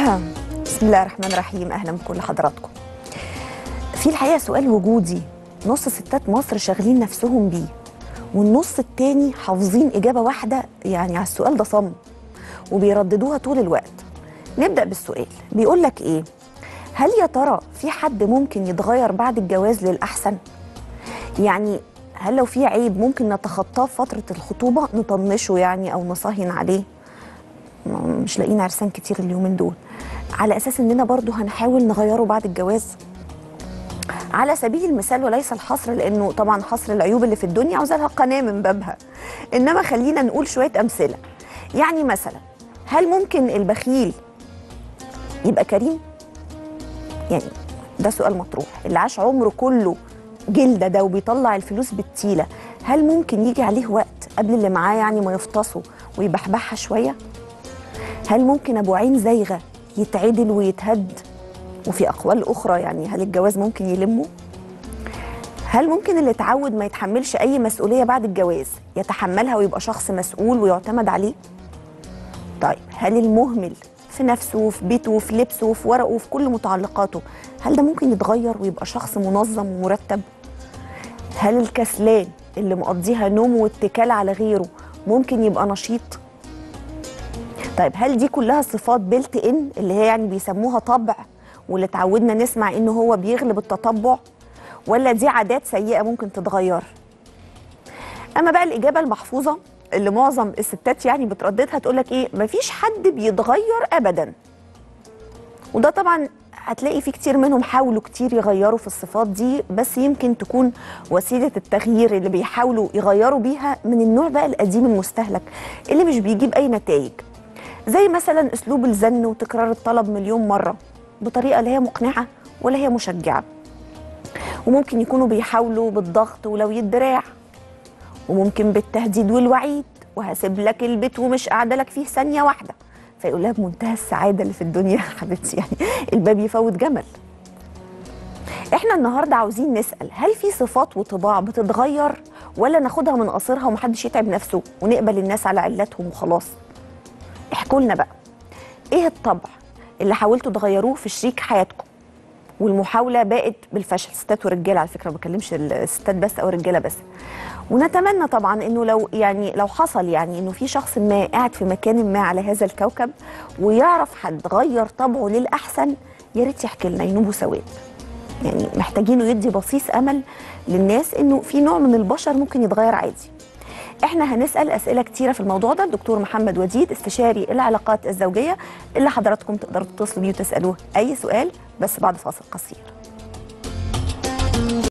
بسم الله الرحمن الرحيم اهلا بكل حضراتكم في الحقيقه سؤال وجودي نص ستات مصر شاغلين نفسهم بيه والنص التاني حافظين اجابه واحده يعني على السؤال ده صم وبيرددوها طول الوقت نبدا بالسؤال بيقول لك ايه هل يا ترى في حد ممكن يتغير بعد الجواز للاحسن يعني هل لو في عيب ممكن نتخطاه في فتره الخطوبه نطنشه يعني او نصهين عليه مش لاقيين عرسان كتير اليومين دول على اساس اننا برضو هنحاول نغيره بعد الجواز على سبيل المثال وليس الحصر لانه طبعا حصر العيوب اللي في الدنيا عاوزة لها قناه من بابها انما خلينا نقول شويه امثله يعني مثلا هل ممكن البخيل يبقى كريم يعني ده سؤال مطروح اللي عاش عمره كله جلده ده وبيطلع الفلوس بالتيله هل ممكن يجي عليه وقت قبل اللي معاه يعني ما يفطسوا ويبحبحها شويه هل ممكن ابو عين زايغه يتعدل ويتهد وفي اقوال اخرى يعني هل الجواز ممكن يلمه هل ممكن اللي اتعود ما يتحملش اي مسؤوليه بعد الجواز يتحملها ويبقى شخص مسؤول ويعتمد عليه طيب هل المهمل في نفسه وفي بيته وفي لبسه وفي ورقه وفي كل متعلقاته هل ده ممكن يتغير ويبقى شخص منظم ومرتب هل الكسلان اللي مقضيها نوم واتكال على غيره ممكن يبقى نشيط طيب هل دي كلها صفات بيلت ان اللي هي يعني بيسموها طبع واللي اتعودنا نسمع ان هو بيغلب التطبع ولا دي عادات سيئه ممكن تتغير اما بقى الاجابه المحفوظه اللي معظم الستات يعني بترددها تقول لك ايه مفيش حد بيتغير ابدا وده طبعا هتلاقي في كتير منهم حاولوا كتير يغيروا في الصفات دي بس يمكن تكون وسيله التغيير اللي بيحاولوا يغيروا بيها من النوع بقى القديم المستهلك اللي مش بيجيب اي نتائج زي مثلا اسلوب الزن وتكرار الطلب مليون مره بطريقه لا هي مقنعه ولا هي مشجعه وممكن يكونوا بيحاولوا بالضغط ولو الدراع وممكن بالتهديد والوعيد وهسيب لك البيت ومش قاعده لك فيه ثانيه واحده فيقول لها بمنتهى السعاده اللي في الدنيا حبيبتي يعني الباب يفوت جمل احنا النهارده عاوزين نسال هل في صفات وطباع بتتغير ولا ناخدها من قصرها ومحدش يتعب نفسه ونقبل الناس على علتهم وخلاص احكوا لنا بقى ايه الطبع اللي حاولتوا تغيروه في شريك حياتكم والمحاوله بقت بالفشل ستات ورجاله على فكره ما بكلمش الستات بس او الرجاله بس ونتمنى طبعا انه لو يعني لو حصل يعني انه في شخص ما قاعد في مكان ما على هذا الكوكب ويعرف حد غير طبعه للاحسن يا ريت يحكي لنا ينوبوا سواد يعني محتاجينه يدي بصيص امل للناس انه في نوع من البشر ممكن يتغير عادي احنا هنسال اسئله كتيره في الموضوع ده الدكتور محمد وديد استشاري العلاقات الزوجيه اللي حضراتكم تقدروا تتصلوا بيه وتسالوه اي سؤال بس بعد فاصل قصير